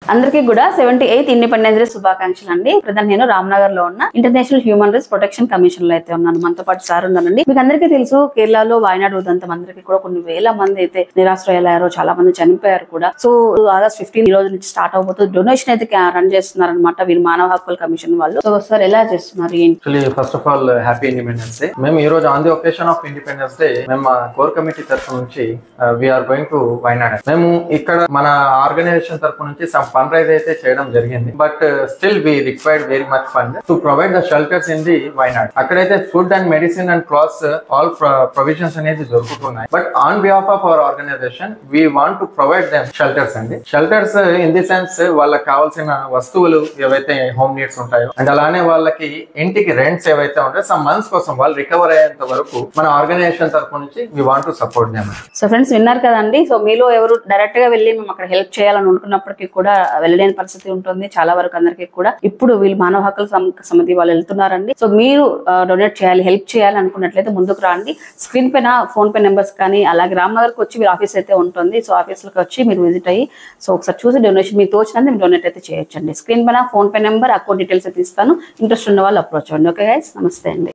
అందరికీ కూడా seventy eighth independence day శుభాకాంక్షలు అండి ప్రజెంట్ నేను రామ్నగర్ లో ఉన్న international human rights protection commission లో అయితే ఉన్నాను మనతో పాటు సార్ ఉన్నానండి మీకు అందరికీ తెలుసు కేరళలో వాయనాడు ఉదంతం అందరికీ కూడా కొన్ని వేల మంది అయితే నిరాశ్రయాలయ్యారు చాలా మంది చనిపోయారు కూడా సో ఆగస్ట్ ఫిఫ్టీన్ ఈ రోజు నుంచి స్టార్ట్ అవబోతుంది డొనేషన్ అయితే రన్ చేస్తున్నారు అనమాట వీళ్ళు మానవ హక్కుల కమిషన్ వాళ్ళు సో సార్ ఎలా చేస్తున్నారు ఏంటి actually first of all happy independence day మేము ఈ రోజు on the occasion of independence day మేము మా కోర్ కమిటీ తరఫు నుంచి వీఆర్ గోయింగ్ టు వైనాడ్ మేము ఇక్కడ మన ఆర్గనైజేషన్ తరఫు నుంచి సమ్ ఫండ్ రైజ్ అయితే చేయడం జరిగింది but still we required very much fund to provide the shelters in the Wayanad అక్కడైతే food and medicine and clothes all provisions అనేది దొరుకుతున్నాయి but on behalf of our organisation we want to provide them shelters అండి shelters in the sense వాళ్ళకి కావాల్సిన వస్తువులు ఏవైతే home needs ఉంటాయో and అలానే వాళ్ళకి ఇంటికి రెంట్స్ ఏవైతే ఉంటాయో సమ్ మంత్స్ కోసం వాళ్ళు రికవర్ అయ్యేంత వరకు మన ఆర్గనైజేషన్ తరపు నుంచి we want to support them so friends విన్నారు కదండి సో మీలో ఎవరు డైరెక్ట్ గా వెళ్ళి మేము అక్కడ హెల్ప్ చేయాలని అనుకున్నప్పటికీ కూడా వెళ్ళలేని పరిస్థితి ఉంటుంది చాలా వరకు అందరికీ కూడా ఇప్పుడు వీళ్ళు మానవ హక్కుల సమ- సమితి వాళ్ళు వెళ్తున్నారండి సో మీరు డొనేట్ చేయాలి హెల్ప్ చేయాలి అనుకున్నట్లయితే ముందుకు రండి స్క్రీన్ పైన ఫోన్ పే నెంబర్స్ కానీ అలాగే రామ్నగర్కి వచ్చి మీరు ఆఫీస్ అయితే ఉంటుంది సో ఆఫీస్లోకి వచ్చి మీరు విజిట్ అయ్యి సో ఒకసారి చూసి డొనేషన్ మీకు తోచినంత మీరు డొనేట్ అయితే చేయొచ్చండి స్క్రీన్ పైన PhonePe number account details అయితే ఇస్తాను ఇంట్రెస్ట్ ఉన్న వాళ్ళు అప్రోచ్ అవ్వండి ఓకే గైస్ నమస్తే అండి